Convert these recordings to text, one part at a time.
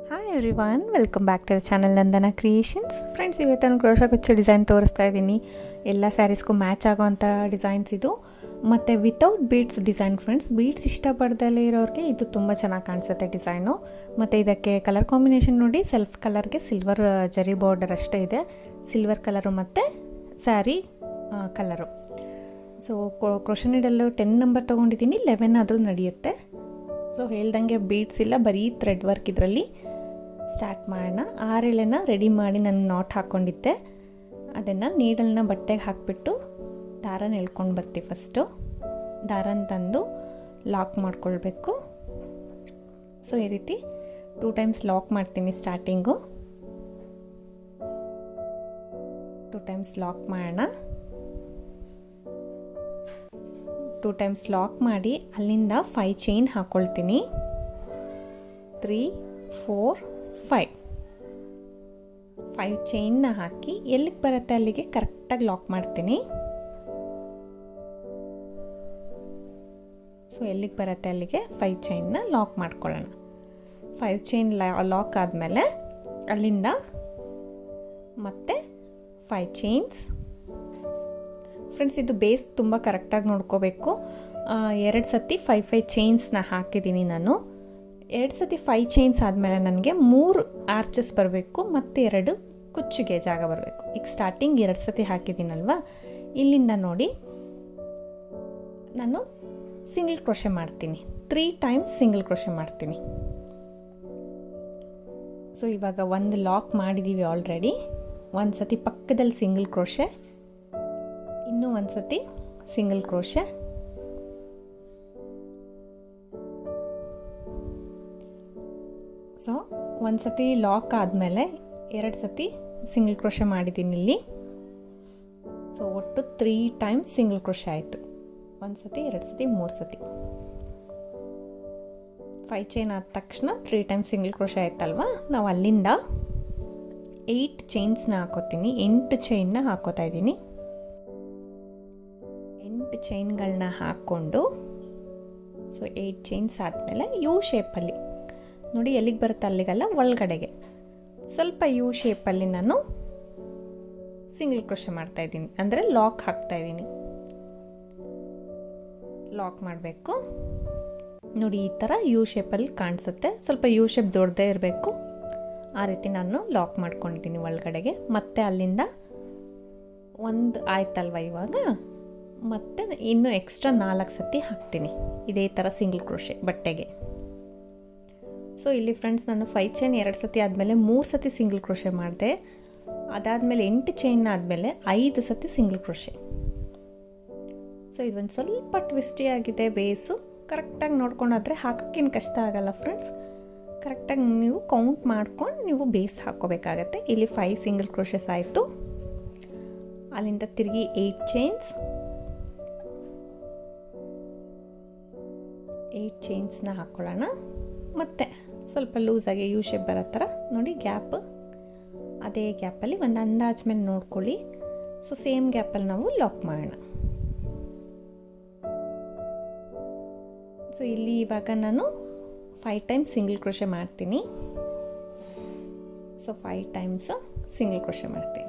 hi every one welcome back to the channel Nandana creations friends ಇವತ್ತು ನಾನು crochet ಕುಚ್ಚು design ತೋರಿಸ್ತಾ ಇದ್ದೀನಿ ಎಲ್ಲ ಸ್ಯಾರೀಸ್ಗೂ ಮ್ಯಾಚ್ ಆಗೋವಂಥ ಡಿಸೈನ್ಸ್ ಇದು ಮತ್ತು without beads design friends beads ಇಷ್ಟಪಡ್ದಲೇ ಇರೋರಿಗೆ ಇದು ತುಂಬ ಚೆನ್ನಾಗಿ ಕಾಣಿಸುತ್ತೆ ಡಿಸೈನು ಮತ್ತು ಇದಕ್ಕೆ ಕಲರ್ ಕಾಂಬಿನೇಷನ್ ನೋಡಿ ಸೆಲ್ಫ್ ಕಲರ್ಗೆ ಸಿಲ್ವರ್ ಜರಿ ಬಾರ್ಡರ್ ಅಷ್ಟೇ ಇದೆ ಸಿಲ್ವರ್ ಕಲರು ಮತ್ತು ಸ್ಯಾರಿ ಕಲರು ಸೊ ಕ್ರೋಶ ನೀಡಲು ಟೆನ್ ನಂಬರ್ ತೊಗೊಂಡಿದ್ದೀನಿ ಲೆವೆನ್ ಆದರೂ ನಡೆಯುತ್ತೆ ಸೊ ಹೇಳ್ದಂಗೆ ಬೀಡ್ಸ್ ಇಲ್ಲ ಬರೀ ಥ್ರೆಡ್ ವರ್ಕ್ ಇದರಲ್ಲಿ ಸ್ಟಾರ್ಟ್ ಮಾಡೋಣ ಆರೆಳೆನ ರೆಡಿ ಮಾಡಿ ನಾನು ನಾಟ್ ಹಾಕ್ಕೊಂಡಿದ್ದೆ ಅದನ್ನು ನೀಡಲ್ನ ಬಟ್ಟೆಗೆ ಹಾಕಿಬಿಟ್ಟು ದಾರನ ಎಳ್ಕೊಂಡು ಬರ್ತೀವಿ ಫಸ್ಟು ದಾರನ ತಂದು ಲಾಕ್ ಮಾಡ್ಕೊಳ್ಬೇಕು ಸೊ ಈ ರೀತಿ ಟೂ ಟೈಮ್ಸ್ ಲಾಕ್ ಮಾಡ್ತೀನಿ ಸ್ಟಾರ್ಟಿಂಗು ಟೂ ಟೈಮ್ಸ್ ಲಾಕ್ ಮಾಡೋಣ ಟೂ ಟೈಮ್ಸ್ ಲಾಕ್ ಮಾಡಿ ಅಲ್ಲಿಂದ ಫೈ ಚೈನ್ ಹಾಕ್ಕೊಳ್ತೀನಿ ತ್ರೀ ಫೋರ್ ಫೈವ್ ಫೈವ್ ಚೈನ್ನ ಹಾಕಿ ಎಲ್ಲಿಗೆ ಬರುತ್ತೆ ಅಲ್ಲಿಗೆ ಕರೆಕ್ಟಾಗಿ ಲಾಕ್ ಮಾಡ್ತೀನಿ ಸೊ ಎಲ್ಲಿಗೆ ಬರುತ್ತೆ ಅಲ್ಲಿಗೆ ಫೈವ್ ಚೈನ್ನ ಲಾಕ್ ಮಾಡ್ಕೊಳ್ಳೋಣ ಫೈವ್ ಚೈನ್ ಲಾಕ್ ಆದಮೇಲೆ ಅಲ್ಲಿಂದ ಮತ್ತೆ ಫೈವ್ ಚೈನ್ಸ್ ಫ್ರೆಂಡ್ಸ್ ಇದು ಬೇಸ್ ತುಂಬ ಕರೆಕ್ಟಾಗಿ ನೋಡ್ಕೋಬೇಕು ಎರಡು ಸತಿ ಫೈ ಫೈ ಚೈನ್ಸ್ನ ಹಾಕಿದ್ದೀನಿ ನಾನು ಎರಡು ಸತಿ ಫೈ ಚೈನ್ಸ್ ಆದಮೇಲೆ ನನಗೆ ಮೂರು ಆರ್ಚಸ್ ಬರಬೇಕು ಮತ್ತು ಎರಡು ಕುಚ್ಚಿಗೆ ಜಾಗ ಬರಬೇಕು ಈಗ ಸ್ಟಾರ್ಟಿಂಗ್ ಎರಡು ಸತಿ ಹಾಕಿದ್ದೀನಲ್ವ ಇಲ್ಲಿಂದ ನೋಡಿ ನಾನು ಸಿಂಗಲ್ ಕ್ರೋಶೆ ಮಾಡ್ತೀನಿ ತ್ರೀ ಟೈಮ್ಸ್ ಸಿಂಗಲ್ ಕ್ರೋಶೆ ಮಾಡ್ತೀನಿ ಸೊ ಇವಾಗ ಒಂದು ಲಾಕ್ ಮಾಡಿದ್ದೀವಿ ಆಲ್ರೆಡಿ ಒಂದು ಸತಿ ಪಕ್ಕದಲ್ಲಿ ಸಿಂಗಲ್ ಕ್ರೋಶೆ ಇನ್ನೂ ಒಂದು ಸತಿ ಸಿಂಗಲ್ ಕ್ರೋಶೆ ಸೊ ಒಂದು ಸತಿ ಲಾಕ್ ಆದಮೇಲೆ ಎರಡು ಸತಿ ಸಿಂಗಲ್ ಕ್ರೋಶೆ ಮಾಡಿದ್ದೀನಿ ಇಲ್ಲಿ ಸೊ ಒಟ್ಟು ತ್ರೀ ಟೈಮ್ಸ್ ಸಿಂಗಲ್ ಕ್ರೋಶೆ ಆಯಿತು ಒಂದು ಸತಿ ಎರಡು ಸತಿ ಮೂರು ಸತಿ ಫೈ ಚೈನ್ ಆದ ತಕ್ಷಣ ತ್ರೀ ಟೈಮ್ಸ್ ಸಿಂಗಲ್ ಕ್ರೋಶೆ ಆಯ್ತಲ್ವಾ ನಾವು ಅಲ್ಲಿಂದ ಏಯ್ಟ್ ಚೈನ್ಸ್ನ ಹಾಕೋತೀನಿ ಎಂಟು ಚೈನ್ನ ಹಾಕೋತಾ ಇದ್ದೀನಿ ಎಂಟು ಚೈನ್ಗಳನ್ನ ಹಾಕ್ಕೊಂಡು ಸೊ ಏಯ್ಟ್ ಚೈನ್ಸ್ ಆದಮೇಲೆ ಯು ಶೇಪಲ್ಲಿ ನೋಡಿ ಎಲ್ಲಿಗೆ ಬರುತ್ತೆ ಅಲ್ಲಿಗಲ್ಲ ಒಳಗಡೆಗೆ ಸ್ವಲ್ಪ ಯು ಶೇಪಲ್ಲಿ ನಾನು ಸಿಂಗಲ್ ಕ್ರೋಶೆ ಮಾಡ್ತಾ ಇದ್ದೀನಿ ಅಂದರೆ ಲಾಕ್ ಹಾಕ್ತಾ ಇದ್ದೀನಿ ಲಾಕ್ ಮಾಡಬೇಕು ನೋಡಿ ಈ ಥರ ಯು ಶೇಪಲ್ಲಿ ಕಾಣಿಸುತ್ತೆ ಸ್ವಲ್ಪ ಯು ಶೇಪ್ ದೊಡ್ಡದೇ ಇರಬೇಕು ಆ ರೀತಿ ನಾನು ಲಾಕ್ ಮಾಡ್ಕೊಂಡಿದ್ದೀನಿ ಒಳಗಡೆಗೆ ಮತ್ತೆ ಅಲ್ಲಿಂದ ಒಂದು ಆಯ್ತಲ್ವ ಇವಾಗ ಮತ್ತೆ ಇನ್ನೂ ಎಕ್ಸ್ಟ್ರಾ ನಾಲ್ಕು ಸತಿ ಹಾಕ್ತೀನಿ ಇದೇ ಥರ ಸಿಂಗಲ್ ಕ್ರೋಶೆ ಬಟ್ಟೆಗೆ ಸೊ ಇಲ್ಲಿ ಫ್ರೆಂಡ್ಸ್ ನಾನು ಫೈ ಚೈನ್ ಎರಡು ಸತಿ ಆದಮೇಲೆ ಮೂರು ಸತಿ ಸಿಂಗಲ್ ಕ್ರೋಶೆ ಮಾಡಿದೆ ಅದಾದಮೇಲೆ ಎಂಟು ಚೈನ್ ಆದಮೇಲೆ ಐದು ಸತಿ ಸಿಂಗಲ್ ಕ್ರೋಶೆ ಸೊ ಇದೊಂದು ಸ್ವಲ್ಪ ಟ್ವಿಸ್ಟಿ ಆಗಿದೆ ಬೇಸು ಕರೆಕ್ಟಾಗಿ ನೋಡ್ಕೊಂಡಾದ್ರೆ ಹಾಕೋಕ್ಕೇನು ಕಷ್ಟ ಆಗಲ್ಲ ಫ್ರೆಂಡ್ಸ್ ಕರೆಕ್ಟಾಗಿ ನೀವು ಕೌಂಟ್ ಮಾಡ್ಕೊಂಡು ನೀವು ಬೇಸ್ ಹಾಕ್ಕೋಬೇಕಾಗತ್ತೆ ಇಲ್ಲಿ ಫೈವ್ ಸಿಂಗಲ್ ಕ್ರೋಶಸ್ ಆಯಿತು ಅಲ್ಲಿಂದ ತಿರುಗಿ ಏಯ್ಟ್ ಚೈನ್ಸ್ ಏಯ್ಟ್ ಚೈನ್ಸ್ನ ಹಾಕ್ಕೊಳ್ಳೋಣ ಮತ್ತು ಸ್ವಲ್ಪ ಲೂಸಾಗಿ ಯು ಶೇಪ್ ಬರೋ ಥರ ನೋಡಿ ಗ್ಯಾಪ್ ಅದೇ ಗ್ಯಾಪಲ್ಲಿ ಒಂದು ಅಂದಾಜ್ ಮೇಲೆ ನೋಡ್ಕೊಳ್ಳಿ ಸೊ ಸೇಮ್ ಗ್ಯಾಪಲ್ಲಿ ನಾವು ಲಾಕ್ ಮಾಡೋಣ ಸೊ ಇಲ್ಲಿ ಇವಾಗ ನಾನು ಫೈವ್ ಟೈಮ್ಸ್ ಸಿಂಗಲ್ ಕ್ರೋಶೆ ಮಾಡ್ತೀನಿ so five times single crochet ಮಾಡ್ತೀನಿ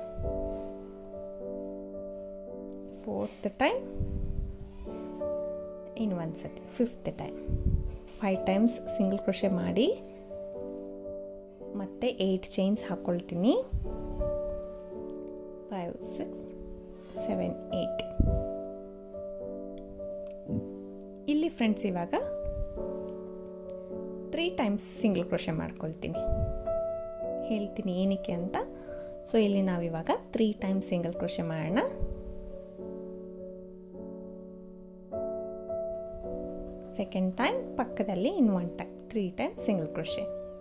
ಫೋರ್ತ್ ಟೈಮ್ ಇನ್ನು ಒಂದು ಸತಿ fifth time five times single crochet ಮಾಡಿ ಮತ್ತೆ ಏಯ್ಟ್ ಚೈನ್ಸ್ ಹಾಕ್ಕೊಳ್ತೀನಿ ಫೈವ್ ಸಿಕ್ಸ್ ಸೆವೆನ್ ಏಯ್ಟ್ ಇಲ್ಲಿ ಫ್ರೆಂಡ್ಸ್ ಇವಾಗ ತ್ರೀ ಟೈಮ್ಸ್ ಸಿಂಗಲ್ ಕ್ರೋಶೆ ಮಾಡ್ಕೊಳ್ತೀನಿ ಹೇಳ್ತೀನಿ ಏನಕ್ಕೆ ಅಂತ ಸೊ ಇಲ್ಲಿ ನಾವಿವಾಗ ತ್ರೀ ಟೈಮ್ಸ್ ಸಿಂಗಲ್ ಕ್ರೋಶೆ ಮಾಡೋಣ ಸೆಕೆಂಡ್ ಟೈಮ್ ಪಕ್ಕದಲ್ಲಿ in one time three time single crochet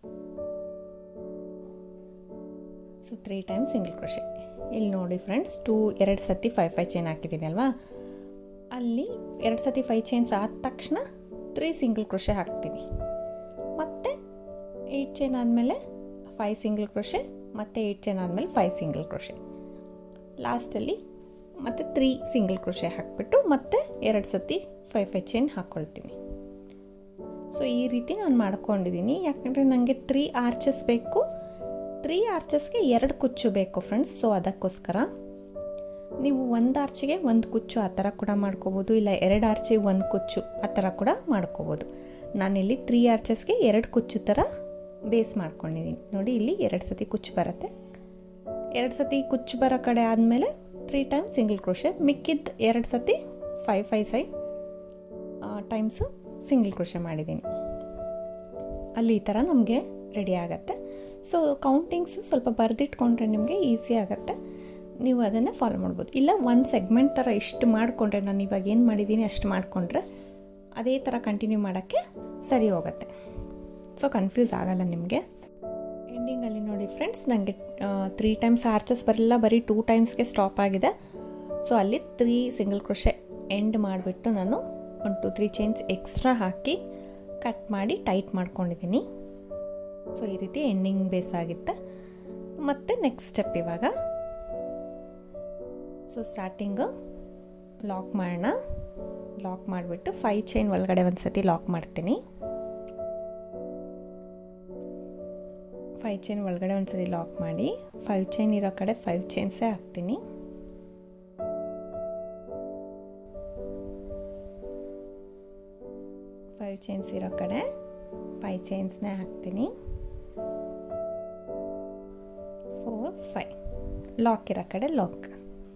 so three time single crochet ಇಲ್ಲಿ ನೋಡಿ ಫ್ರೆಂಡ್ಸ್ ಟೂ ಎರಡು ಸತಿ ಫೈವ್ ಫೈವ್ ಚೈನ್ ಹಾಕಿದ್ದೀನಿ ಅಲ್ವಾ ಅಲ್ಲಿ ಎರಡು ಸತಿ ಫೈವ್ ಚೈನ್ಸ್ ಆದ ತಕ್ಷಣ ತ್ರೀ ಸಿಂಗಲ್ ಕ್ರೋಶೆ ಹಾಕ್ತೀನಿ ಮತ್ತು ಏಯ್ಟ್ ಚೈನ್ ಆದಮೇಲೆ ಫೈವ್ ಸಿಂಗಲ್ ಕ್ರೋಶೆ ಮತ್ತು ಏಯ್ಟ್ ಚೈನ್ ಆದಮೇಲೆ ಫೈವ್ ಸಿಂಗಲ್ ಕ್ರೋಶೆ ಲಾಸ್ಟಲ್ಲಿ ಮತ್ತು ತ್ರೀ ಸಿಂಗಲ್ ಕ್ರೋಶೆ ಹಾಕಿಬಿಟ್ಟು ಮತ್ತೆ ಎರಡು ಸತಿ ಫೈವ್ ಫೈವ್ ಚೈನ್ ಹಾಕ್ಕೊಳ್ತೀನಿ ಸೊ ಈ ರೀತಿ ನಾನು ಮಾಡ್ಕೊಂಡಿದ್ದೀನಿ ಯಾಕಂದರೆ ನನಗೆ ತ್ರೀ ಆರ್ಚಸ್ ಬೇಕು ತ್ರೀ ಆರ್ಚಸ್ಗೆ ಎರಡು ಕುಚ್ಚು ಬೇಕು ಫ್ರೆಂಡ್ಸ್ ಸೊ ಅದಕ್ಕೋಸ್ಕರ ನೀವು ಒಂದು ಆರ್ಚಿಗೆ ಒಂದು ಕುಚ್ಚು ಆ ಥರ ಕೂಡ ಮಾಡ್ಕೋಬೋದು ಇಲ್ಲ ಎರಡು ಆರ್ಚಿಗೆ ಒಂದು ಕುಚ್ಚು ಆ ಥರ ಕೂಡ ಮಾಡ್ಕೋಬೋದು ನಾನಿಲ್ಲಿ ತ್ರೀ ಆರ್ಚಸ್ಗೆ ಎರಡು ಕುಚ್ಚು ಥರ ಬೇಸ್ ಮಾಡ್ಕೊಂಡಿದ್ದೀನಿ ನೋಡಿ ಇಲ್ಲಿ ಎರಡು ಸತಿ ಕುಚ್ಚು ಬರುತ್ತೆ ಎರಡು ಸತಿ ಕುಚ್ಚು ಬರೋ ಕಡೆ ಆದಮೇಲೆ ತ್ರೀ ಟೈಮ್ಸ್ ಸಿಂಗಲ್ ಕ್ರೋಶೆ ಮಿಕ್ಕಿದ್ದು ಎರಡು ಸತಿ five five side times single crochet ಮಾಡಿದ್ದೀನಿ ಅಲ್ಲಿ ಈ ಥರ ನಮಗೆ ರೆಡಿ ಆಗುತ್ತೆ ಸೊ ಕೌಂಟಿಂಗ್ಸು ಸ್ವಲ್ಪ ಬರೆದಿಟ್ಕೊಂಡ್ರೆ ನಿಮಗೆ ಈಸಿ ಆಗುತ್ತೆ ನೀವು ಅದನ್ನು ಫಾಲೋ ಮಾಡ್ಬೋದು ಇಲ್ಲ ಒಂದು ಸೆಗ್ಮೆಂಟ್ ಥರ ಇಷ್ಟು ಮಾಡಿಕೊಂಡ್ರೆ ನಾನು ಇವಾಗ ಏನು ಮಾಡಿದ್ದೀನಿ ಅಷ್ಟು ಮಾಡಿಕೊಂಡ್ರೆ ಅದೇ ಥರ ಕಂಟಿನ್ಯೂ ಮಾಡೋಕ್ಕೆ ಸರಿ ಹೋಗುತ್ತೆ ಸೊ ಕನ್ಫ್ಯೂಸ್ ಆಗಲ್ಲ ನಿಮಗೆ ಎಂಡಿಂಗಲ್ಲಿ ನೋಡಿ ಫ್ರೆಂಡ್ಸ್ ನನಗೆ ತ್ರೀ ಟೈಮ್ಸ್ ಆರ್ಚಸ್ ಬರಲ್ಲ ಬರೀ ಟೂ ಟೈಮ್ಸ್ಗೆ ಸ್ಟಾಪ್ ಆಗಿದೆ ಸೊ ಅಲ್ಲಿ ತ್ರೀ ಸಿಂಗಲ್ ಕ್ರೋಶೆ ಎಂಡ್ ಮಾಡಿಬಿಟ್ಟು ನಾನು ಒಂದು ಟು ತ್ರೀ ಚೈನ್ಸ್ ಎಕ್ಸ್ಟ್ರಾ ಹಾಕಿ ಕಟ್ ಮಾಡಿ ಟೈಟ್ ಮಾಡ್ಕೊಂಡಿದ್ದೀನಿ ಸೊ ಈ ರೀತಿ ಎಂಡಿಂಗ್ ಬೇಸ್ ಆಗುತ್ತೆ ಮತ್ತು ನೆಕ್ಸ್ಟ್ ಸ್ಟೆಪ್ ಇವಾಗ ಸೊ ಸ್ಟಾರ್ಟಿಂಗು ಲಾಕ್ ಮಾಡೋಣ ಲಾಕ್ ಮಾಡಿಬಿಟ್ಟು ಫೈವ್ ಚೈನ್ ಒಳಗಡೆ ಒಂದು ಸತಿ ಲಾಕ್ ಮಾಡ್ತೀನಿ ಫೈವ್ ಚೈನ್ ಒಳಗಡೆ ಒಂದು ಸತಿ ಲಾಕ್ ಮಾಡಿ ಫೈವ್ ಚೈನ್ ಇರೋ ಕಡೆ ಫೈವ್ ಚೈನ್ಸೇ ಹಾಕ್ತೀನಿ ಫೈವ್ ಚೈನ್ಸ್ ಇರೋ ಕಡೆ ಫೈವ್ ಚೈನ್ಸ್ನೇ ಹಾಕ್ತೀನಿ ಫೋರ್ ಫೈವ್ ಲಾಕ್ ಇರೋ ಕಡೆ ಲಾಕ್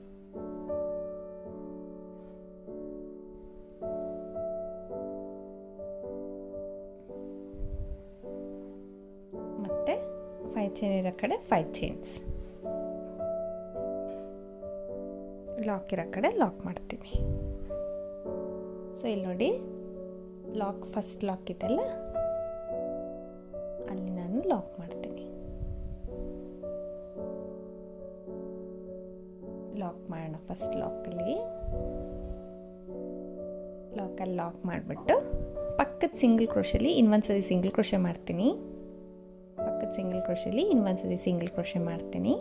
ಮತ್ತೆ ಫೈವ್ ಚೈನ್ ಇರೋ ಕಡೆ ಫೈವ್ ಚೈನ್ಸ್ ಲಾಕ್ ಇರೋ ಕಡೆ ಲಾಕ್ ಮಾಡ್ತೀನಿ ಸೊ ಇಲ್ಲಿ ನೋಡಿ ಲಾಕ್ ಫಸ್ಟ್ ಲಾಕ್ ಇದೆಲ್ಲ ಅಲ್ಲಿ ನಾನು ಲಾಕ್ ಮಾಡ್ತೀನಿ ಲಾಕ್ ಮಾಡೋಣ ಫಸ್ಟ್ ಲಾಕಲ್ಲಿ ಲಾಕಲ್ಲಿ ಲಾಕ್ ಮಾಡಿಬಿಟ್ಟು ಪಕ್ಕದ ಸಿಂಗಲ್ ಕ್ರೋಶಲ್ಲಿ ಇನ್ನೊಂದ್ಸತಿ ಸಿಂಗಲ್ ಕ್ರೋಶೆ ಮಾಡ್ತೀನಿ ಪಕ್ಕದ ಸಿಂಗಲ್ ಕ್ರೋಶಲ್ಲಿ ಇನ್ನೊಂದ್ಸತಿ ಸಿಂಗಲ್ ಕ್ರೋಶೆ ಮಾಡ್ತೀನಿ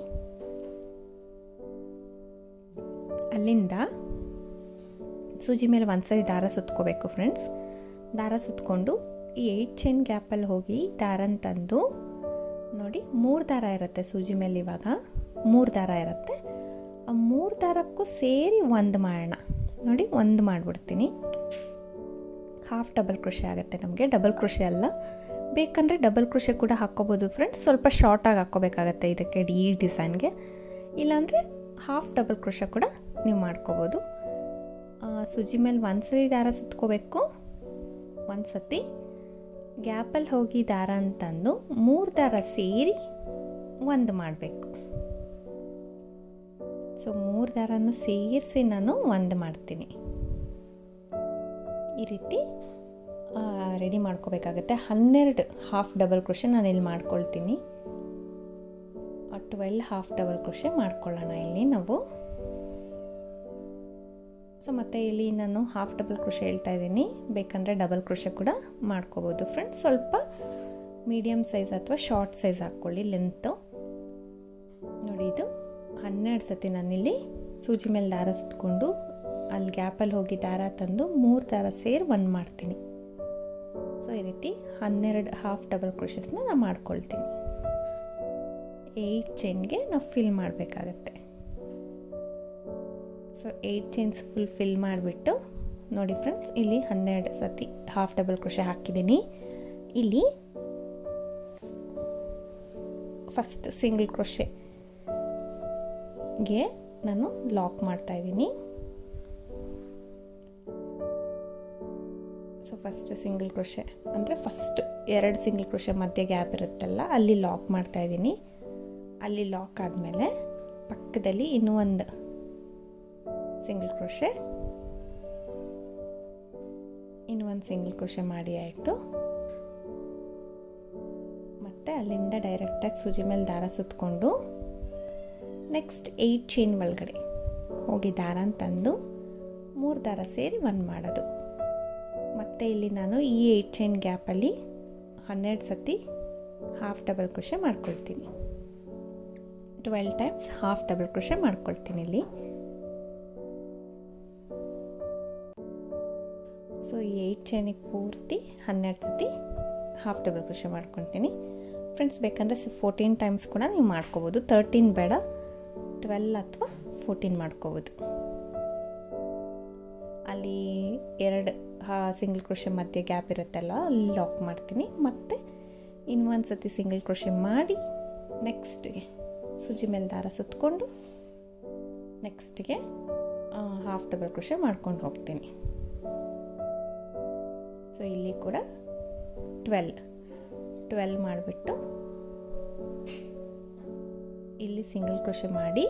ಅಲ್ಲಿಂದ ಸೂಜಿ ಮೇಲೆ ಒಂದ್ಸರಿ ದಾರ ಸುತ್ಕೋಬೇಕು ಫ್ರೆಂಡ್ಸ್ ದಾರ ಸುತ್ಕೊಂಡು ಈ ಏಯ್ಟ್ ಚೈನ್ ಗ್ಯಾಪಲ್ಲಿ ಹೋಗಿ ದಾರನ ತಂದು ನೋಡಿ ಮೂರು ದಾರ ಇರುತ್ತೆ ಸೂಜಿ ಮೇಲೆ ಇವಾಗ ಮೂರು ದಾರ ಇರುತ್ತೆ ಆ ಮೂರು ದಾರಕ್ಕೂ ಸೇರಿ ಒಂದು ಮಾಡೋಣ ನೋಡಿ ಒಂದು ಮಾಡಿಬಿಡ್ತೀನಿ ಹಾಫ್ ಡಬಲ್ ಕೃಷಿ ಆಗುತ್ತೆ ನಮಗೆ ಡಬಲ್ ಕೃಷಿ ಅಲ್ಲ ಬೇಕಂದರೆ ಡಬಲ್ ಕೃಷಿ ಕೂಡ ಹಾಕ್ಕೋಬೋದು ಫ್ರೆಂಡ್ಸ್ ಸ್ವಲ್ಪ ಶಾರ್ಟಾಗಿ ಹಾಕ್ಕೋಬೇಕಾಗತ್ತೆ ಇದಕ್ಕೆ ಈ ಡಿಸೈನ್ಗೆ ಇಲ್ಲಾಂದರೆ ಹಾಫ್ ಡಬಲ್ ಕೃಷಿ ಕೂಡ ನೀವು ಮಾಡ್ಕೋಬೋದು ಸುಜಿ ಮೇಲೆ ಒಂದು ಸತಿ ದಾರ ಸುತ್ಕೋಬೇಕು ಒಂದು ಸತಿ ಗ್ಯಾಪಲ್ಲಿ ಹೋಗಿ ದಾರ ಅಂತಂದು ಮೂರು ದಾರ ಸೇರಿ ಒಂದು ಮಾಡಬೇಕು ಸೊ ಮೂರು ದಾರನೂ ಸೇರಿಸಿ ನಾನು ಒಂದು ಮಾಡ್ತೀನಿ ಈ ರೀತಿ ರೆಡಿ ಮಾಡ್ಕೋಬೇಕಾಗತ್ತೆ ಹನ್ನೆರಡು ಹಾಫ್ ಡಬಲ್ ಕ್ರೋಶೆ ನಾನು ಇಲ್ಲಿ ಮಾಡ್ಕೊಳ್ತೀನಿ ಟ್ವೆಲ್ ಹಾಫ್ ಡಬಲ್ ಕ್ರೋಶೆ ಮಾಡ್ಕೊಳ್ಳೋಣ ಇಲ್ಲಿ ನಾವು ಸೊ ಮತ್ತು ಇಲ್ಲಿ ನಾನು ಹಾಫ್ ಡಬಲ್ ಕ್ರೋಶೆ ಹೇಳ್ತಾ ಇದ್ದೀನಿ ಬೇಕಂದರೆ ಡಬಲ್ ಕ್ರೋಶೆ ಕೂಡ ಮಾಡ್ಕೋಬೋದು ಫ್ರೆಂಡ್ಸ್ ಸ್ವಲ್ಪ ಮೀಡಿಯಮ್ ಸೈಜ್ ಅಥವಾ ಶಾರ್ಟ್ ಸೈಜ್ ಹಾಕ್ಕೊಳ್ಳಿ ಲೆಂತು ನೋಡಿ ಇದು ಹನ್ನೆರಡು ಸತಿ ನಾನಿಲ್ಲಿ ಸೂಜಿ ಮೇಲೆ ದಾರ ಸುತ್ಕೊಂಡು ಅಲ್ಲಿ ಗ್ಯಾಪಲ್ಲಿ ಹೋಗಿ ದಾರ ತಂದು ಮೂರು ದಾರ ಸೇರಿ ಒಂದು ಮಾಡ್ತೀನಿ ಸೊ ಈ ರೀತಿ ಹನ್ನೆರಡು ಹಾಫ್ ಡಬಲ್ ಕ್ರೋಶಸ್ನ ನಾನು ಮಾಡ್ಕೊಳ್ತೀನಿ ಏಯ್ಟ್ ಚೈನ್ಗೆ ನಾವು ಫಿಲ್ ಮಾಡಬೇಕಾಗತ್ತೆ so eight chains full fill ಮಾಡಿಬಿಟ್ಟು ನೋಡಿ ಫ್ರೆಂಡ್ಸ್ ಇಲ್ಲಿ ಹನ್ನೆರಡು ಸತಿ ಹಾಫ್ ಡಬಲ್ ಕ್ರೋಶೆ ಹಾಕಿದ್ದೀನಿ ಇಲ್ಲಿ ಫಸ್ಟ್ ಸಿಂಗಲ್ ಕ್ರೋಶೆಗೆ ನಾನು ಲಾಕ್ ಮಾಡ್ತಾ ಇದ್ದೀನಿ ಸೊ ಫಸ್ಟ್ ಸಿಂಗಲ್ ಕ್ರೋಶೆ ಅಂದರೆ ಫಸ್ಟ್ ಎರಡು ಸಿಂಗಲ್ ಕ್ರೋಶೆ ಮಧ್ಯೆ ಗ್ಯಾಪ್ ಇರುತ್ತಲ್ಲ ಅಲ್ಲಿ ಲಾಕ್ ಮಾಡ್ತಾ ಇದ್ದೀನಿ ಅಲ್ಲಿ ಲಾಕ್ ಆದಮೇಲೆ ಪಕ್ಕದಲ್ಲಿ ಇನ್ನೂ ಒಂದು ಸಿಂಗಲ್ ಕ್ರೋಶೆ ಇನ್ನೂ ಒಂದು ಸಿಂಗಲ್ ಕ್ರೋಶೆ ಮಾಡಿ ಆಯಿತು ಮತ್ತು ಅಲ್ಲಿಂದ ಡೈರೆಕ್ಟಾಗಿ ಸೂಜಿ ಮೇಲೆ ದಾರ ಸುತ್ತಕೊಂಡು ನೆಕ್ಸ್ಟ್ ಏಯ್ಟ್ ಚೈನ್ ಒಳಗಡೆ ಹೋಗಿ ದಾರ ತಂದು ಮೂರು ದಾರ ಸೇರಿ ಒಂದು ಮಾಡೋದು ಮತ್ತು ಇಲ್ಲಿ ನಾನು ಈ ಏಯ್ಟ್ ಚೈನ್ ಗ್ಯಾಪಲ್ಲಿ ಹನ್ನೆರಡು ಸತಿ ಹಾಫ್ ಡಬಲ್ ಕ್ರೋಶೆ ಮಾಡ್ಕೊಳ್ತೀನಿ twelve times half double crochet ಮಾಡ್ಕೊಳ್ತೀನಿ ಇಲ್ಲಿ ಸೊ ಈ ಏಯ್ಟ್ ಚೈನಿಗೆ ಪೂರ್ತಿ ಹನ್ನೆರಡು ಸತಿ ಹಾಫ್ ಡಬಲ್ ಕ್ರೋಶೆ ಮಾಡ್ಕೊತೀನಿ ಫ್ರೆಂಡ್ಸ್ ಬೇಕಂದರೆ ಫೋರ್ಟೀನ್ ಟೈಮ್ಸ್ ಕೂಡ ನೀವು ಮಾಡ್ಕೋಬೋದು ತರ್ಟೀನ್ ಬೇಡ ಟ್ವೆಲ್ ಅಥವಾ ಫೋರ್ಟೀನ್ ಮಾಡ್ಕೋಬೋದು ಅಲ್ಲಿ ಎರಡು ಸಿಂಗಲ್ ಕ್ರೋಶೆ ಮಧ್ಯೆ ಗ್ಯಾಪ್ ಇರುತ್ತಲ್ಲ ಅಲ್ಲಿ ಲಾಕ್ ಮಾಡ್ತೀನಿ ಮತ್ತು ಇನ್ನೊಂದು ಸತಿ ಸಿಂಗಲ್ ಕ್ರೋಶೆ ಮಾಡಿ ನೆಕ್ಸ್ಟ್ಗೆ ಸೂಜಿ ಮೇಲೆ ದಾರ ಸುತ್ತಕೊಂಡು ನೆಕ್ಸ್ಟ್ಗೆ ಹಾಫ್ ಡಬಲ್ ಕ್ರೋಶೆ ಮಾಡ್ಕೊಂಡು ಹೋಗ್ತೀನಿ ಸೊ ಇಲ್ಲಿ ಕೂಡ ಟ್ವೆಲ್ ಟ್ವೆಲ್ ಮಾಡಿಬಿಟ್ಟು ಇಲ್ಲಿ ಸಿಂಗಲ್ ಕ್ರೋಶೆ ಮಾಡಿ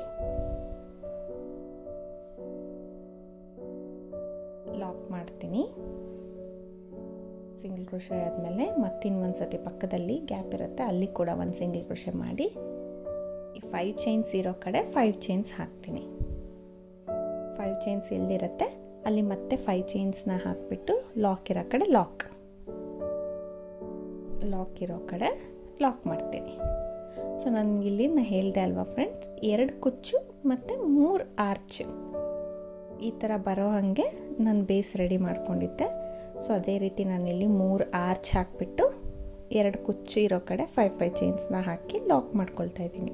ಲಾಕ್ ಮಾಡ್ತೀನಿ ಸಿಂಗಲ್ ಕ್ರೋಶೆ ಆದಮೇಲೆ ಮತ್ತಿನ್ನೊಂದು ಸತಿ ಪಕ್ಕದಲ್ಲಿ ಗ್ಯಾಪ್ ಇರುತ್ತೆ ಅಲ್ಲಿ ಕೂಡ ಒಂದು ಸಿಂಗಲ್ ಕ್ರೋಶೆ ಮಾಡಿ ಈ ಫೈವ್ ಚೈನ್ಸ್ ಇರೋ ಕಡೆ ಫೈವ್ ಚೈನ್ಸ್ ಹಾಕ್ತೀನಿ ಫೈವ್ ಚೈನ್ಸ್ ಎಲ್ಲಿರುತ್ತೆ ಅಲ್ಲಿ ಮತ್ತೆ ಫೈವ್ ಚೈನ್ಸ್ನ ಹಾಕಿಬಿಟ್ಟು ಲಾಕ್ ಇರೋ ಕಡೆ ಲಾಕ್ ಲಾಕ್ ಇರೋ ಕಡೆ ಲಾಕ್ ಮಾಡ್ತೀನಿ ಸೊ ನನಗಿಲ್ಲಿ ನಾನು ಹೇಳಿದೆ ಅಲ್ವಾ ಫ್ರೆಂಡ್ಸ್ ಎರಡು ಕುಚ್ಚು ಮತ್ತು ಮೂರು ಆರ್ಚ್ ಈ ಥರ ಬರೋ ಹಾಗೆ ನಾನು ಬೇಸ್ ರೆಡಿ ಮಾಡ್ಕೊಂಡಿದ್ದೆ ಸೊ ಅದೇ ರೀತಿ ನಾನಿಲ್ಲಿ ಮೂರು ಆರ್ಚ್ ಹಾಕಿಬಿಟ್ಟು ಎರಡು ಕುಚ್ಚು ಇರೋ ಕಡೆ ಫೈವ್ ಫೈವ್ ಚೈನ್ಸ್ನ ಹಾಕಿ ಲಾಕ್ ಮಾಡ್ಕೊಳ್ತಾ ಇದ್ದೀನಿ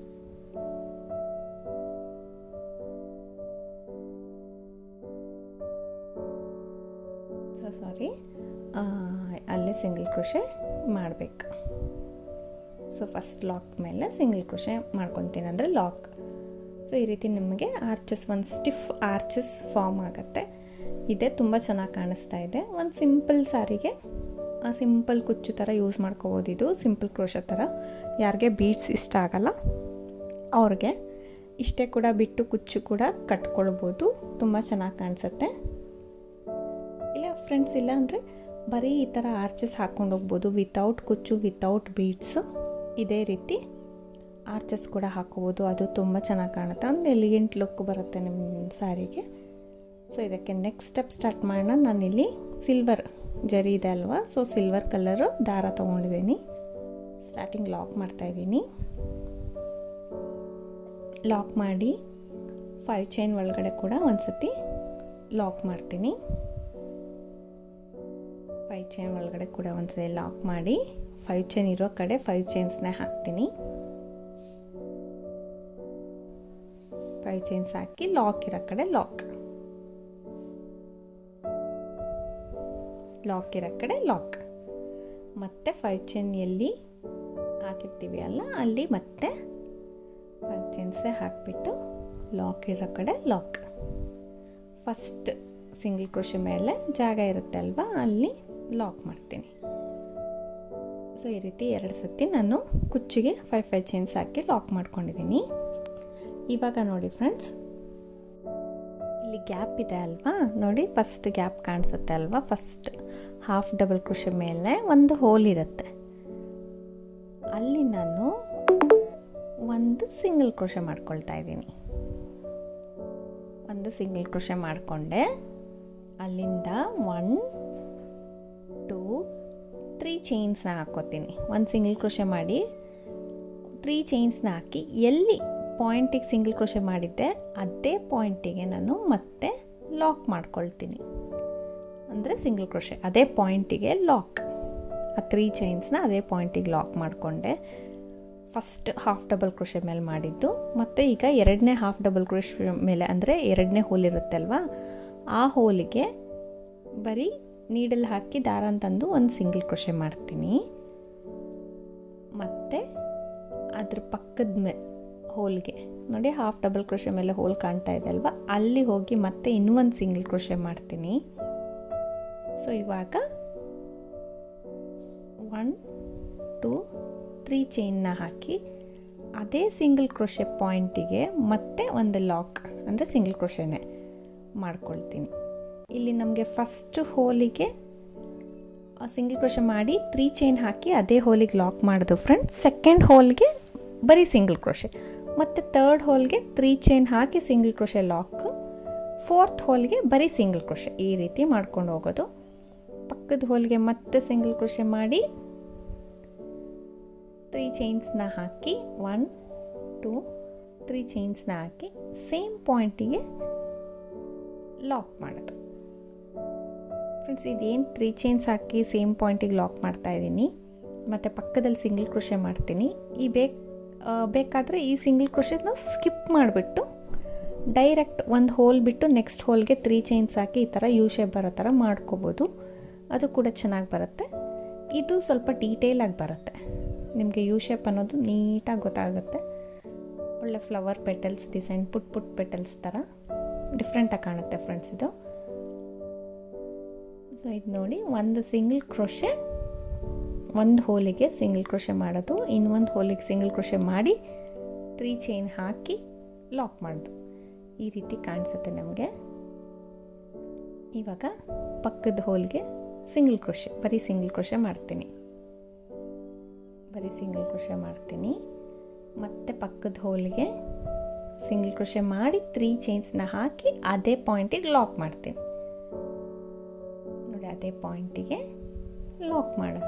ಸೊ ಸಾರಿ ಅಲ್ಲೇ ಸಿಂಗಲ್ ಕ್ರೋಶೆ ಮಾಡಬೇಕು ಸೊ ಫಸ್ಟ್ ಲಾಕ್ ಮೇಲೆ ಸಿಂಗಲ್ ಕ್ರೋಶೆ ಮಾಡ್ಕೊತೀನಿ ಅಂದರೆ ಲಾಕ್ ಸೊ ಈ ರೀತಿ ನಿಮಗೆ ಆರ್ಚಸ್ ಒಂದು ಸ್ಟಿಫ್ ಆರ್ಚಸ್ ಫಾರ್ಮ್ ಆಗುತ್ತೆ ಇದೆ ತುಂಬ ಚೆನ್ನಾಗಿ ಕಾಣಿಸ್ತಾ ಇದೆ ಒಂದು ಸಿಂಪಲ್ ಸಾರಿಗೆ ಸಿಂಪಲ್ ಕುಚ್ಚು ಥರ ಯೂಸ್ ಮಾಡ್ಕೋಬೋದು ಇದು ಸಿಂಪಲ್ ಕ್ರೋಶ ಥರ ಯಾರಿಗೆ ಬೀಡ್ಸ್ ಇಷ್ಟ ಆಗಲ್ಲ ಅವ್ರಿಗೆ ಇಷ್ಟೇ ಕೂಡ ಬಿಟ್ಟು ಕುಚ್ಚು ಕೂಡ ಕಟ್ಕೊಳ್ಬೋದು ತುಂಬ ಚೆನ್ನಾಗಿ ಕಾಣಿಸುತ್ತೆ ಇಲ್ಲ ಫ್ರೆಂಡ್ಸ್ ಇಲ್ಲ ಅಂದರೆ ಬರೀ ಈ ಥರ ಆರ್ಚಸ್ ಹಾಕ್ಕೊಂಡು ಹೋಗ್ಬೋದು ವಿತೌಟ್ ಕುಚ್ಚು ವಿತೌಟ್ ಬೀಡ್ಸು ಇದೇ ರೀತಿ ಆರ್ಚಸ್ ಕೂಡ ಹಾಕೋಬೋದು ಅದು ತುಂಬ ಚೆನ್ನಾಗಿ ಕಾಣುತ್ತೆ ಒಂದು ಎಲಿಗೆಂಟ್ ಲುಕ್ ಬರುತ್ತೆ ನಿಮ್ಮ ಸ್ಯಾರಿಗೆ ಸೊ ಇದಕ್ಕೆ ನೆಕ್ಸ್ಟ್ ಸ್ಟೆಪ್ ಸ್ಟಾರ್ಟ್ ಮಾಡೋಣ ನಾನಿಲ್ಲಿ ಸಿಲ್ವರ್ ಜರಿ ಇದೆ ಅಲ್ವಾ ಸೊ ಸಿಲ್ವರ್ ಕಲರು ದಾರ ತೊಗೊಂಡಿದ್ದೀನಿ ಸ್ಟಾರ್ಟಿಂಗ್ ಲಾಕ್ ಮಾಡ್ತಾಯಿದ್ದೀನಿ ಲಾಕ್ ಮಾಡಿ ಫೈವ್ ಚೈನ್ ಒಳಗಡೆ ಕೂಡ ಒಂದು ಸತಿ ಲಾಕ್ ಮಾಡ್ತೀನಿ ಫೈವ್ ಚೈನ್ ಒಳಗಡೆ ಕೂಡ ಒಂದ್ಸಲ ಲಾಕ್ ಮಾಡಿ ಫೈವ್ ಚೈನ್ ಇರೋ ಕಡೆ ಫೈವ್ ಚೈನ್ಸ್ನ ಹಾಕ್ತೀನಿ ಫೈವ್ ಚೈನ್ಸ್ ಹಾಕಿ ಲಾಕ್ ಇರೋ ಕಡೆ ಲಾಕ್ ಲಾಕ್ ಇರೋ ಕಡೆ ಲಾಕ್ ಮತ್ತೆ ಫೈವ್ ಚೈನ್ ಎಲ್ಲಿ ಹಾಕಿರ್ತೀವಿ ಅಲ್ಲ ಅಲ್ಲಿ ಮತ್ತೆ ಫೈವ್ ಚೈನ್ಸೇ ಹಾಕಿಬಿಟ್ಟು ಲಾಕ್ ಇರೋ ಕಡೆ ಲಾಕ್ ಫಸ್ಟ್ ಸಿಂಗಲ್ ಕ್ರೋಶೆ ಮೇಲೆ ಜಾಗ ಇರುತ್ತೆ ಅಲ್ವಾ ಅಲ್ಲಿ ಲಾಕ್ ಮಾಡ್ತೀನಿ ಸೊ ಈ ರೀತಿ ಎರಡು ಸತಿ ನಾನು ಕುಚ್ಚಿಗೆ ಫೈವ್ ಫೈವ್ ಚೈನ್ಸ್ ಹಾಕಿ ಲಾಕ್ ಮಾಡ್ಕೊಂಡಿದ್ದೀನಿ ಇವಾಗ ನೋಡಿ ಫ್ರೆಂಡ್ಸ್ ಇಲ್ಲಿ ಗ್ಯಾಪ್ ಇದೆ ಅಲ್ವಾ ನೋಡಿ ಫಸ್ಟ್ ಗ್ಯಾಪ್ ಕಾಣಿಸುತ್ತೆ ಅಲ್ವಾ ಫಸ್ಟ್ ಹಾಫ್ ಡಬಲ್ ಕ್ರೋಶೆ ಮೇಲೆ ಒಂದು ಹೋಲ್ ಇರುತ್ತೆ ಅಲ್ಲಿ ನಾನು ಒಂದು ಸಿಂಗಲ್ ಕ್ರೋಶೆ ಮಾಡ್ಕೊಳ್ತಾ ಇದ್ದೀನಿ ಒಂದು ಸಿಂಗಲ್ ಕ್ರೋಶೆ ಮಾಡಿಕೊಂಡೆ ಅಲ್ಲಿಂದ ಒನ್ ಟೂ ತ್ರೀ ಚೈನ್ಸ್ನ ಹಾಕ್ಕೋತೀನಿ ಒಂದು ಸಿಂಗಲ್ ಕ್ರೋಶೆ ಮಾಡಿ ತ್ರೀ ಚೈನ್ಸ್ನ ಹಾಕಿ ಎಲ್ಲಿ ಪಾಯಿಂಟಿಗೆ ಸಿಂಗಲ್ ಕ್ರೋಶೆ ಮಾಡಿದ್ದೆ ಅದೇ ಪಾಯಿಂಟಿಗೆ ನಾನು ಮತ್ತೆ ಲಾಕ್ ಮಾಡ್ಕೊಳ್ತೀನಿ ಅಂದರೆ ಸಿಂಗಲ್ ಕ್ರೋಶೆ ಅದೇ ಪಾಯಿಂಟಿಗೆ ಲಾಕ್ ಆ ತ್ರೀ ಚೈನ್ಸ್ನ ಅದೇ ಪಾಯಿಂಟಿಗೆ ಲಾಕ್ ಮಾಡಿಕೊಂಡೆ ಫಸ್ಟ್ ಹಾಫ್ ಡಬಲ್ ಕ್ರೋಶೆ ಮೇಲೆ ಮಾಡಿದ್ದು ಮತ್ತು ಈಗ ಎರಡನೇ ಹಾಫ್ ಡಬಲ್ ಕ್ರೋಶೆ ಮೇಲೆ ಅಂದರೆ ಎರಡನೇ ಹೋಲ್ ಇರುತ್ತೆ ಅಲ್ವಾ ಆ ಹೋಲಿಗೆ ಬರೀ ನೀಡಲ್ ಹಾಕಿ ದಾರ ತಂದು ಒಂದು ಸಿಂಗಲ್ ಕ್ರೋಶೆ ಮಾಡ್ತೀನಿ ಮತ್ತು ಅದ್ರ ಪಕ್ಕದ ಮೇ ಹೋಲ್ಗೆ ನೋಡಿ ಹಾಫ್ ಡಬಲ್ ಕ್ರೋಶೆ ಮೇಲೆ ಹೋಲ್ ಕಾಣ್ತಾ ಇದೆ ಅಲ್ವಾ ಅಲ್ಲಿ ಹೋಗಿ ಮತ್ತೆ ಇನ್ನೂ ಒಂದು ಸಿಂಗಲ್ ಕ್ರೋಶೆ ಮಾಡ್ತೀನಿ ಸೊ ಇವಾಗ ಒನ್ ಟೂ ತ್ರೀ ಚೈನ್ನ ಹಾಕಿ ಅದೇ ಸಿಂಗಲ್ ಕ್ರೋಶೆ ಪಾಯಿಂಟಿಗೆ ಮತ್ತೆ ಒಂದು ಲಾಕ್ ಅಂದರೆ ಸಿಂಗಲ್ ಕ್ರೋಶೆನೇ ಮಾಡ್ಕೊಳ್ತೀನಿ ಇಲ್ಲಿ ನಮಗೆ ಫಸ್ಟ್ ಹೋಲಿಗೆ ಸಿಂಗಲ್ ಕ್ರೋಶೆ ಮಾಡಿ ತ್ರೀ ಚೈನ್ ಹಾಕಿ ಅದೇ ಹೋಲಿಗೆ ಲಾಕ್ ಮಾಡೋದು ಫ್ರೆಂಡ್ ಸೆಕೆಂಡ್ ಹೋಲ್ಗೆ ಬರೀ ಸಿಂಗಲ್ ಕ್ರೋಶೆ ಮತ್ತು ತರ್ಡ್ ಹೋಲ್ಗೆ ತ್ರೀ ಚೈನ್ ಹಾಕಿ ಸಿಂಗಲ್ ಕ್ರೋಶೆ ಲಾಕ್ ಫೋರ್ತ್ ಹೋಲ್ಗೆ ಬರೀ ಸಿಂಗಲ್ ಕ್ರೋಶೆ ಈ ರೀತಿ ಮಾಡ್ಕೊಂಡು ಹೋಗೋದು ಪಕ್ಕದ ಹೋಲ್ಗೆ ಮತ್ತೆ ಸಿಂಗಲ್ ಕ್ರೋಶೆ ಮಾಡಿ ತ್ರೀ ಚೈನ್ಸ್ನ ಹಾಕಿ ಒನ್ ಟೂ ತ್ರೀ ಚೈನ್ಸ್ನ ಹಾಕಿ ಸೇಮ್ ಪಾಯಿಂಟಿಗೆ ಲಾಕ್ ಮಾಡೋದು ಫ್ರೆಂಡ್ಸ್ ಇದೇನು ತ್ರೀ ಚೈನ್ಸ್ ಹಾಕಿ ಸೇಮ್ ಪಾಯಿಂಟಿಗೆ ಲಾಕ್ ಮಾಡ್ತಾ ಇದ್ದೀನಿ ಮತ್ತು ಪಕ್ಕದಲ್ಲಿ ಸಿಂಗಲ್ ಕ್ರೋಶೆ ಮಾಡ್ತೀನಿ ಈ ಬೇಕು ಬೇಕಾದರೆ ಈ ಸಿಂಗಲ್ ಕ್ರೋಶೆನ ಸ್ಕಿಪ್ ಮಾಡಿಬಿಟ್ಟು ಡೈರೆಕ್ಟ್ ಒಂದು ಹೋಲ್ ಬಿಟ್ಟು ನೆಕ್ಸ್ಟ್ ಹೋಲ್ಗೆ ತ್ರೀ ಚೈನ್ಸ್ ಹಾಕಿ ಈ ಥರ ಯು ಶೇಪ್ ಬರೋ ಥರ ಮಾಡ್ಕೋಬೋದು ಅದು ಕೂಡ ಚೆನ್ನಾಗಿ ಬರುತ್ತೆ ಇದು ಸ್ವಲ್ಪ ಡೀಟೇಲಾಗಿ ಬರುತ್ತೆ ನಿಮಗೆ ಯು ಶೇಪ್ ಅನ್ನೋದು ನೀಟಾಗಿ ಗೊತ್ತಾಗುತ್ತೆ ಒಳ್ಳೆ ಫ್ಲವರ್ ಪೆಟಲ್ಸ್ ಡಿಸೈನ್ ಪುಟ್ ಪುಟ್ ಪೆಟಲ್ಸ್ ಥರ ಡಿಫ್ರೆಂಟಾಗಿ ಕಾಣುತ್ತೆ ಫ್ರೆಂಡ್ಸ್ ಇದು ಸೊ ಇದು ನೋಡಿ ಒಂದು ಸಿಂಗಲ್ ಕ್ರೋಶೆ ಒಂದು ಹೋಲಿಗೆ ಸಿಂಗಲ್ ಕ್ರೋಶೆ ಮಾಡೋದು ಇನ್ನೊಂದು ಹೋಲಿಗೆ ಸಿಂಗಲ್ ಕ್ರೋಶೆ ಮಾಡಿ ತ್ರೀ ಚೈನ್ ಹಾಕಿ ಲಾಕ್ ಮಾಡೋದು ಈ ರೀತಿ ಕಾಣಿಸುತ್ತೆ ನಮಗೆ ಇವಾಗ ಪಕ್ಕದ ಹೋಲ್ಗೆ ಸಿಂಗಲ್ ಕ್ರೋಶೆ ಬರೀ ಸಿಂಗಲ್ ಕ್ರೋಶೆ ಮಾಡ್ತೀನಿ ಬರೀ ಸಿಂಗಲ್ ಕ್ರೋಶೆ ಮಾಡ್ತೀನಿ ಮತ್ತು ಪಕ್ಕದ ಹೋಲ್ಗೆ ಸಿಂಗಲ್ ಕ್ರೋಶೆ ಮಾಡಿ ತ್ರೀ ಚೈನ್ಸ್ನ ಹಾಕಿ ಅದೇ ಪಾಯಿಂಟಿಗೆ ಲಾಕ್ ಮಾಡ್ತೀನಿ ನೋಡಿ ಅದೇ ಪಾಯಿಂಟಿಗೆ ಲಾಕ್ ಮಾಡೋಣ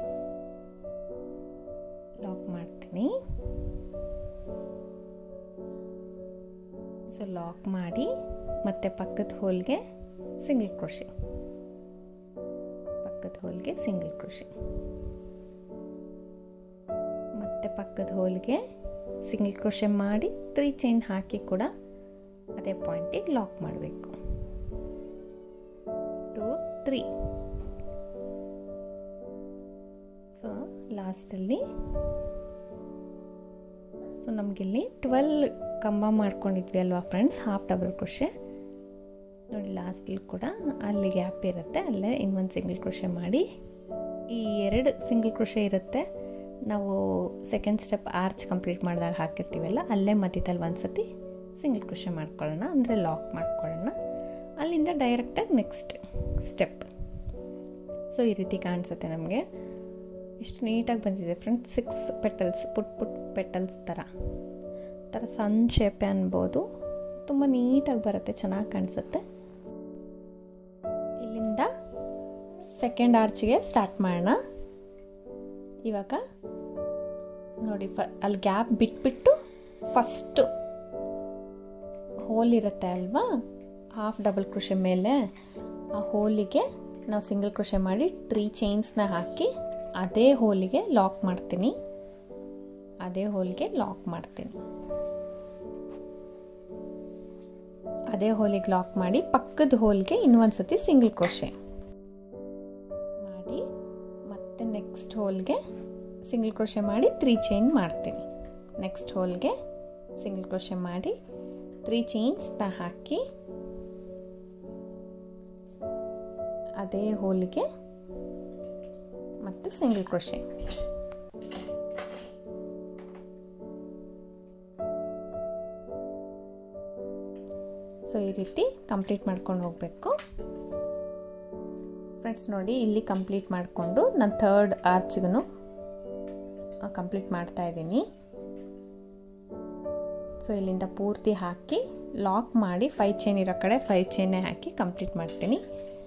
ಲಾಕ್ ಮಾಡ್ತೀನಿ ಸೊ ಲಾಕ್ ಮಾಡಿ ಮತ್ತೆ ಪಕ್ಕದ ಹೋಲ್ಗೆ ಸಿಂಗಲ್ ಕ್ರೋಶೆ ಪಕ್ಕದ ಹೋಲ್ಗೆ ಸಿಂಗಲ್ ಕ್ರೋಶೆ ಮತ್ತೆ ಪಕ್ಕದ ಹೋಲ್ಗೆ ಸಿಂಗಲ್ ಕ್ರೋಶೆ ಮಾಡಿ ತ್ರೀ ಚೈನ್ ಹಾಕಿ ಕೂಡ ಅದೇ ಪಾಯಿಂಟಿಗೆ ಲಾಕ್ ಮಾಡಬೇಕು ಟು ತ್ರೀ ಸೊ ಲಾಸ್ಟಲ್ಲಿ ಸೊ ನಮಗಿಲ್ಲಿ ಟ್ವೆಲ್ ಕಂಬ ಮಾಡ್ಕೊಂಡಿದ್ವಿ ಅಲ್ವಾ ಫ್ರೆಂಡ್ಸ್ ಹಾಫ್ ಡಬಲ್ ಕ್ರೋಶೆ ನೋಡಿ ಲಾಸ್ಟಲ್ಲಿ ಕೂಡ ಅಲ್ಲಿ ಗ್ಯಾಪ್ ಇರುತ್ತೆ ಅಲ್ಲೇ ಇನ್ನೊಂದು ಸಿಂಗಲ್ ಕ್ರೋಶೆ ಮಾಡಿ ಈ ಎರಡು ಸಿಂಗಲ್ ಕ್ರೋಶೆ ಇರುತ್ತೆ ನಾವು ಸೆಕೆಂಡ್ ಸ್ಟೆಪ್ ಆರ್ಚ್ ಕಂಪ್ಲೀಟ್ ಮಾಡಿದಾಗ ಹಾಕಿರ್ತೀವಲ್ಲ ಅಲ್ಲೇ ಮಧ್ಯದಲ್ಲಿ ಒಂದು ಸತಿ ಸಿಂಗಲ್ ಕ್ರೋಶೆ ಮಾಡ್ಕೊಳ್ಳೋಣ ಅಂದರೆ ಲಾಕ್ ಮಾಡ್ಕೊಳ್ಳೋಣ ಅಲ್ಲಿಂದ ಡೈರೆಕ್ಟಾಗಿ ನೆಕ್ಸ್ಟ್ ಸ್ಟೆಪ್ ಸೊ ಈ ರೀತಿ ಕಾಣಿಸುತ್ತೆ ನಮಗೆ ಎಷ್ಟು ನೀಟಾಗಿ ಬಂದಿದೆ ಫ್ರೆಂಡ್ಸ್ ಸಿಕ್ಸ್ ಪೆಟಲ್ಸ್ ಪುಟ್ ಪುಟ್ ಪೆಟಲ್ಸ್ ಥರ ಥರ ಸಣ್ಣ ಶೇಪೆ ಅನ್ಬೋದು ತುಂಬ ನೀಟಾಗಿ ಬರುತ್ತೆ ಚೆನ್ನಾಗಿ ಕಾಣಿಸುತ್ತೆ ಇಲ್ಲಿಂದ ಸೆಕೆಂಡ್ ಆರ್ಚ್ಗೆ ಸ್ಟಾರ್ಟ್ ಮಾಡೋಣ ಇವಾಗ ನೋಡಿ ಫ ಅಲ್ಲಿ ಗ್ಯಾಪ್ ಬಿಟ್ಬಿಟ್ಟು ಫಸ್ಟು ಹೋಲ್ ಇರುತ್ತೆ ಅಲ್ವಾ ಹಾಫ್ ಡಬಲ್ ಕ್ರೋಶೆ ಮೇಲೆ ಆ ಹೋಲಿಗೆ ನಾವು ಸಿಂಗಲ್ ಕ್ರೋಶೆ ಮಾಡಿ ತ್ರೀ ಚೈನ್ಸ್ನ ಹಾಕಿ ಅದೇ ಹೋಲಿಗೆ ಲಾಕ್ ಮಾಡ್ತೀನಿ ಅದೇ ಹೋಲ್ಗೆ ಲಾಕ್ ಮಾಡ್ತೀನಿ ಅದೇ ಹೋಲಿಗೆ ಲಾಕ್ ಮಾಡಿ ಪಕ್ಕದ ಹೋಲ್ಗೆ ಇನ್ನೊಂದು ಸತಿ ಸಿಂಗಲ್ ಕ್ರೋಶೆ ಮಾಡಿ ಮತ್ತೆ ನೆಕ್ಸ್ಟ್ ಹೋಲ್ಗೆ ಸಿಂಗಲ್ ಕ್ರೋಶೆ ಮಾಡಿ ತ್ರೀ ಚೈನ್ ಮಾಡ್ತೀನಿ ನೆಕ್ಸ್ಟ್ ಹೋಲ್ಗೆ ಸಿಂಗಲ್ ಕ್ರೋಶೆ ಮಾಡಿ ತ್ರೀ ಚೈನ್ಸ್ನ ಹಾಕಿ ಅದೇ ಹೋಲಿಗೆ ಮತ್ತು ಸಿಂಗಲ್ ಕ್ರೋಶೆ ಸೊ ಈ ರೀತಿ ಕಂಪ್ಲೀಟ್ ಮಾಡ್ಕೊಂಡು ಹೋಗಬೇಕು ಫ್ರೆಂಡ್ಸ್ ನೋಡಿ ಇಲ್ಲಿ ಕಂಪ್ಲೀಟ್ ಮಾಡಿಕೊಂಡು ನಾನು ಥರ್ಡ್ ಆರ್ಚ್ಗೂ ಕಂಪ್ಲೀಟ್ ಮಾಡ್ತಾ ಇದ್ದೀನಿ ಸೊ ಇಲ್ಲಿಂದ ಪೂರ್ತಿ ಹಾಕಿ ಲಾಕ್ ಮಾಡಿ ಫೈವ್ ಚೈನ್ ಇರೋ ಕಡೆ ಫೈವ್ ಚೈನೇ ಹಾಕಿ ಕಂಪ್ಲೀಟ್ ಮಾಡ್ತೀನಿ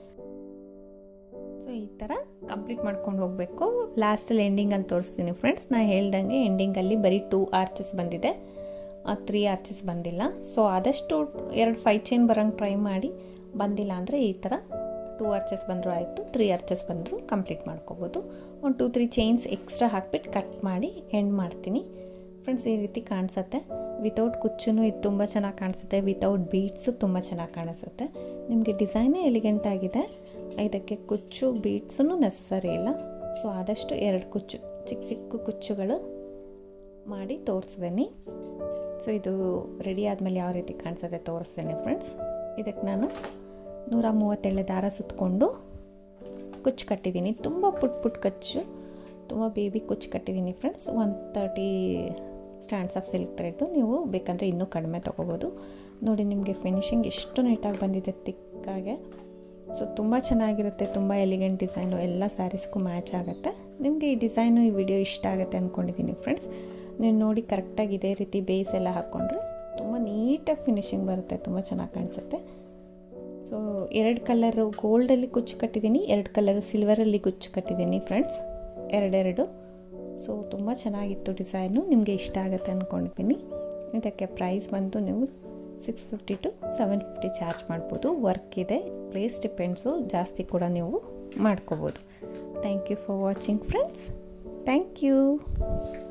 ಸೊ ಈ ಥರ ಕಂಪ್ಲೀಟ್ ಮಾಡ್ಕೊಂಡು ಹೋಗಬೇಕು ಲಾಸ್ಟಲ್ಲಿ ಎಂಡಿಂಗಲ್ಲಿ ತೋರಿಸ್ತೀನಿ ಫ್ರೆಂಡ್ಸ್ ನಾನು ಹೇಳ್ದಂಗೆ ಎಂಡಿಂಗಲ್ಲಿ ಬರೀ ಟೂ ಆರ್ಚಸ್ ಬಂದಿದೆ ತ್ರೀ ಆರ್ಚಸ್ ಬಂದಿಲ್ಲ ಸೊ ಆದಷ್ಟು ಎರಡು ಫೈವ್ ಚೈನ್ ಬರೋಂಗೆ ಟ್ರೈ ಮಾಡಿ ಬಂದಿಲ್ಲ ಅಂದರೆ ಈ ಥರ ಟೂ ಆರ್ಚಸ್ ಬಂದರೂ ಆಯಿತು ತ್ರೀ ಆರ್ಚಸ್ ಬಂದರೂ ಕಂಪ್ಲೀಟ್ ಮಾಡ್ಕೋಬೋದು ಒಂದು ಟೂ ತ್ರೀ ಚೈನ್ಸ್ ಎಕ್ಸ್ಟ್ರಾ ಹಾಕ್ಬಿಟ್ಟು ಕಟ್ ಮಾಡಿ ಎಂಡ್ ಮಾಡ್ತೀನಿ ಫ್ರೆಂಡ್ಸ್ ಈ ರೀತಿ ಕಾಣಿಸುತ್ತೆ ವಿತೌಟ್ ಕುಚ್ಚೂ ಇದು ತುಂಬ ಚೆನ್ನಾಗಿ ಕಾಣಿಸುತ್ತೆ ವಿತೌಟ್ ಬೀಡ್ಸು ತುಂಬ ಚೆನ್ನಾಗಿ ಕಾಣಿಸುತ್ತೆ ನಿಮಗೆ ಡಿಸೈನೇ ಎಲಿಗೆಂಟ್ ಆಗಿದೆ ಇದಕ್ಕೆ ಕುಚ್ಚು ಬೀಡ್ಸೂ ನೆಸಸರಿ ಇಲ್ಲ ಸೊ ಆದಷ್ಟು ಎರಡು ಕುಚ್ಚು ಚಿಕ್ಕ ಚಿಕ್ಕ ಕುಚ್ಚುಗಳು ಮಾಡಿ ತೋರಿಸ್ದೇನೆ ಸೊ ಇದು ರೆಡಿ ಆದಮೇಲೆ ಯಾವ ರೀತಿ ಕಾಣಿಸುತ್ತೆ ತೋರಿಸ್ತೇನೆ ಫ್ರೆಂಡ್ಸ್ ಇದಕ್ಕೆ ನಾನು ನೂರ ಮೂವತ್ತೆಳೆ ದಾರ ಸುತ್ತಕೊಂಡು ಕುಚ್ಚು ಕಟ್ಟಿದ್ದೀನಿ ತುಂಬ ಪುಟ್ ಪುಟ್ ಕಚ್ಚು ತುಂಬ ಬೇಬಿ ಕುಚ್ಚು ಕಟ್ಟಿದ್ದೀನಿ friends one thirty stands of silk thread ನೀವು ಬೇಕಂದರೆ ಇನ್ನೂ ಕಡಿಮೆ ತೊಗೋಬೋದು ನೋಡಿ ನಿಮಗೆ ಫಿನಿಶಿಂಗ್ ಎಷ್ಟು ನೀಟಾಗಿ ಬಂದಿದೆ ತಿಕ್ಕಾಗೆ ಸೊ ತುಂಬ ಚೆನ್ನಾಗಿರುತ್ತೆ ತುಂಬ ಎಲಿಗೆಂಟ್ ಡಿಸೈನು ಎಲ್ಲ ಸ್ಯಾರೀಸ್ಗೂ ಮ್ಯಾಚ್ ಆಗುತ್ತೆ ನಿಮಗೆ ಈ ಡಿಸೈನು ಈ ವಿಡಿಯೋ ಇಷ್ಟ ಆಗುತ್ತೆ ಅಂದ್ಕೊಂಡಿದ್ದೀನಿ ಫ್ರೆಂಡ್ಸ್ ನೀವು ನೋಡಿ ಕರೆಕ್ಟಾಗಿ ಇದೇ ರೀತಿ ಬೇಸ್ ಎಲ್ಲ ಹಾಕ್ಕೊಂಡ್ರೆ ತುಂಬ ನೀಟಾಗಿ ಫಿನಿಶಿಂಗ್ ಬರುತ್ತೆ ತುಂಬ ಚೆನ್ನಾಗಿ ಕಾಣಿಸುತ್ತೆ ಸೊ ಎರಡು ಕಲರು ಗೋಲ್ಡಲ್ಲಿ ಕುಚ್ಚು ಕಟ್ಟಿದ್ದೀನಿ ಎರಡು ಕಲರು ಸಿಲ್ವರಲ್ಲಿ ಕುಚ್ಚು ಕಟ್ಟಿದ್ದೀನಿ ಫ್ರೆಂಡ್ಸ್ ಎರಡೆರಡು ಸೊ ತುಂಬ ಚೆನ್ನಾಗಿತ್ತು ಡಿಸೈನು ನಿಮಗೆ ಇಷ್ಟ ಆಗುತ್ತೆ ಅಂದ್ಕೊಂಡಿದ್ದೀನಿ ಇದಕ್ಕೆ ಪ್ರೈಸ್ ಬಂತು ನೀವು six fifty to seven fifty charge ಮಾಡ್ಬೋದು ವರ್ಕ್ ಇದೆ ಪ್ಲೇಸ್ ಡಿಪೆಂಡ್ಸು ಜಾಸ್ತಿ ಕೂಡ ನೀವು ಮಾಡ್ಕೋಬೋದು thank you for watching friends thank you